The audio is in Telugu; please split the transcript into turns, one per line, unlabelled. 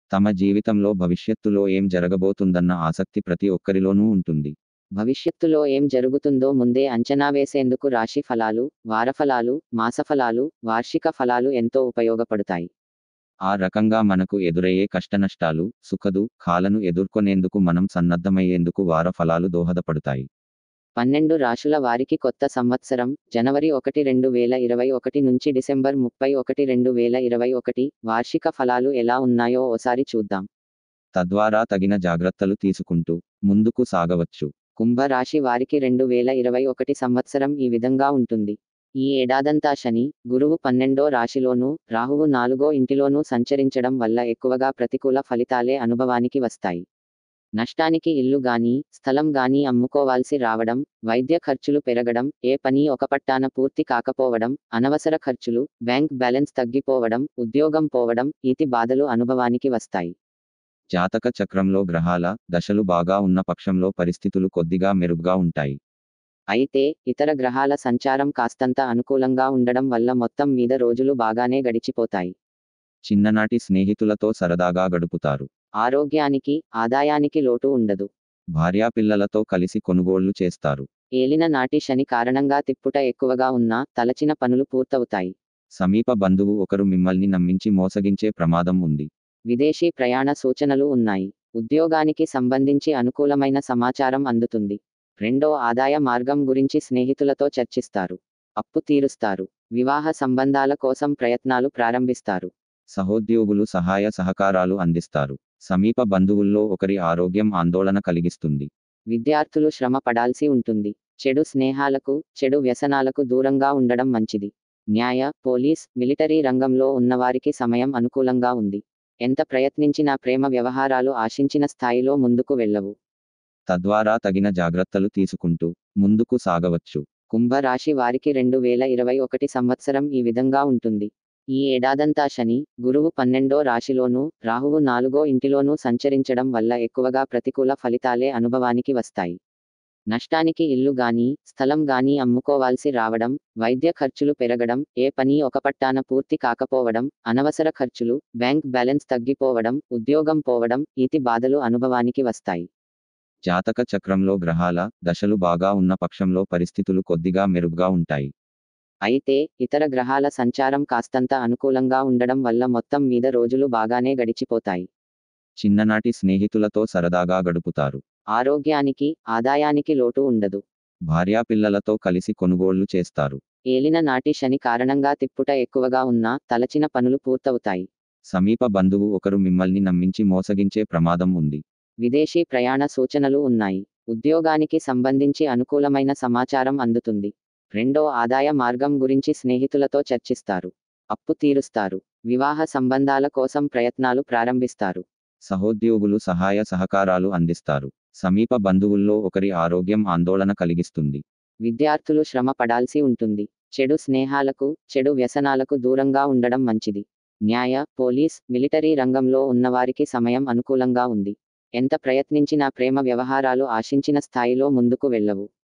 తమ జీవితంలో భవిష్యత్తులో ఏం జరగబోతుందన్న ఆసక్తి ప్రతి ఒక్కరిలోనూ ఉంటుంది
భవిష్యత్తులో ఏం జరుగుతుందో ముందే అంచనా వేసేందుకు రాశి ఫలాలు వారఫలాలు మాసఫలాలు వార్షిక ఫలాలు ఎంతో ఉపయోగపడతాయి
ఆ రకంగా మనకు ఎదురయ్యే కష్టనష్టాలు సుఖదు ఖాలను ఎదుర్కొనేందుకు మనం సన్నద్ధమయ్యేందుకు వార ఫలాలు దోహదపడతాయి
పన్నెండు రాశుల వారికి కొత్త సంవత్సరం జనవరి ఒకటి రెండు వేల ఇరవై ఒకటి నుంచి డిసెంబర్ ముప్పై ఒకటి రెండు వేల ఇరవై ఒకటి వార్షిక ఫలాలు ఎలా ఉన్నాయో ఓసారి చూద్దాం
తద్వారా తగిన జాగ్రత్తలు తీసుకుంటూ ముందుకు సాగవచ్చు
కుంభ రాశి వారికి రెండు వేల ఇరవై ఒకటి సంవత్సరం ఈ విధంగా ఉంటుంది ఈ ఏడాదంతా శని గురువు పన్నెండో రాశిలోనూ రాహువు నాలుగో ఇంటిలోనూ సంచరించడం వల్ల ఎక్కువగా ప్రతికూల ఫలితాలే అనుభవానికి వస్తాయి నష్టానికి ఇల్లు గాని స్థలం గాని అమ్ముకోవాల్సి రావడం వైద్య ఖర్చులు పెరగడం ఏ పని ఒక పట్టాన పూర్తి కాకపోవడం అనవసర ఖర్చులు బ్యాంక్ బ్యాలెన్స్ తగ్గిపోవడం ఉద్యోగం పోవడం ఈతి బాధలు అనుభవానికి వస్తాయి
జాతక చక్రంలో గ్రహాల దశలు బాగా ఉన్న పక్షంలో పరిస్థితులు కొద్దిగా మెరుగ్గా ఉంటాయి
అయితే ఇతర గ్రహాల సంచారం కాస్తంత అనుకూలంగా ఉండడం వల్ల మొత్తం మీద రోజులు బాగానే గడిచిపోతాయి
చిన్ననాటి స్నేహితులతో సరదాగా గడుపుతారు
ఆరోగ్యానికి ఆదాయానికి లోటు ఉండదు
భార్యాపిల్లలతో కలిసి కొనుగోళ్లు చేస్తారు
ఏలిన నాటి శని కారణంగా తిప్పుట ఎక్కువగా ఉన్నా తలచిన పనులు పూర్తవుతాయి
సమీప బంధువు ఒకరు మిమ్మల్ని నమ్మించి మోసగించే ప్రమాదం ఉంది
విదేశీ ప్రయాణ సూచనలు ఉన్నాయి ఉద్యోగానికి సంబంధించి అనుకూలమైన సమాచారం అందుతుంది రెండో ఆదాయ మార్గం గురించి స్నేహితులతో చర్చిస్తారు అప్పు తీరుస్తారు వివాహ సంబంధాల కోసం ప్రయత్నాలు ప్రారంభిస్తారు
సహోద్యోగులు సహాయ సహకారాలు అందిస్తారు సమీప బంధువుల్లో ఒకరి ఆరోగ్యం ఆందోళన కలిగిస్తుంది
విద్యార్థులు శ్రమ పడాల్సి ఉంటుంది చెడు స్నేహాలకు చెడు వ్యసనాలకు దూరంగా ఉండడం మంచిది న్యాయ పోలీస్ మిలిటరీ రంగంలో ఉన్నవారికి సమయం అనుకూలంగా ఉంది ఎంత ప్రయత్నించినా ప్రేమ వ్యవహారాలు ఆశించిన స్థాయిలో ముందుకు వెళ్ళవు
తద్వారా తగిన జాగ్రత్తలు తీసుకుంటూ ముందుకు సాగవచ్చు
కుంభ రాశి వారికి రెండు వేల ఇరవై ఒకటి సంవత్సరం ఈ విధంగా ఉంటుంది ఈ ఏడాదంతా శని గురువు పన్నెండో రాశిలోనూ రాహువు నాలుగో ఇంటిలోనూ సంచరించడం వల్ల ఎక్కువగా ప్రతికూల ఫలితాలే అనుభవానికి వస్తాయి నష్టానికి ఇల్లు గాని స్థలం గాని అమ్ముకోవాల్సి రావడం వైద్య ఖర్చులు పెరగడం ఏ పని ఒక పట్టాన పూర్తి కాకపోవడం అనవసర ఖర్చులు బ్యాంక్ బ్యాలెన్స్ తగ్గిపోవడం ఉద్యోగం పోవడం ఈతి బాధలు అనుభవానికి వస్తాయి
జాతక చక్రంలో గ్రహాల దశలు బాగా ఉన్న పక్షంలో పరిస్థితులు కొద్దిగా మెరుగ్గా ఉంటాయి
అయితే ఇతర గ్రహాల సంచారం కాస్తంత అనుకూలంగా ఉండడం వల్ల మొత్తం మీద రోజులు బాగానే గడిచిపోతాయి
చిన్ననాటి స్నేహితులతో సరదాగా గడుపుతారు
ఆరోగ్యానికి ఆదాయానికి లోటు ఉండదు
భార్యాపిల్లలతో కలిసి కొనుగోళ్లు చేస్తారు
ఏలిన నాటి శని కారణంగా తిప్పుట ఎక్కువగా ఉన్నా తలచిన పనులు పూర్తవుతాయి
సమీప బంధువు ఒకరు మిమ్మల్ని నమ్మించి మోసగించే ప్రమాదం ఉంది
విదేశీ ప్రయాణ సూచనలు ఉన్నాయి ఉద్యోగానికి సంబంధించి అనుకూలమైన సమాచారం అందుతుంది రెండో ఆదాయ మార్గం గురించి స్నేహితులతో చర్చిస్తారు అప్పు తీరుస్తారు వివాహ సంబంధాల కోసం ప్రయత్నాలు ప్రారంభిస్తారు
సహోద్యోగులు సహాయ సహకారాలు అందిస్తారు సమీప బంధువుల్లో ఒకరి ఆరోగ్యం ఆందోళన కలిగిస్తుంది
విద్యార్థులు శ్రమ పడాల్సి ఉంటుంది చెడు స్నేహాలకు చెడు వ్యసనాలకు దూరంగా ఉండడం మంచిది న్యాయ పోలీస్ మిలిటరీ రంగంలో ఉన్నవారికి సమయం అనుకూలంగా ఉంది ఎంత ప్రయత్నించినా ప్రేమ వ్యవహారాలు ఆశించిన స్థాయిలో ముందుకు వెళ్ళవు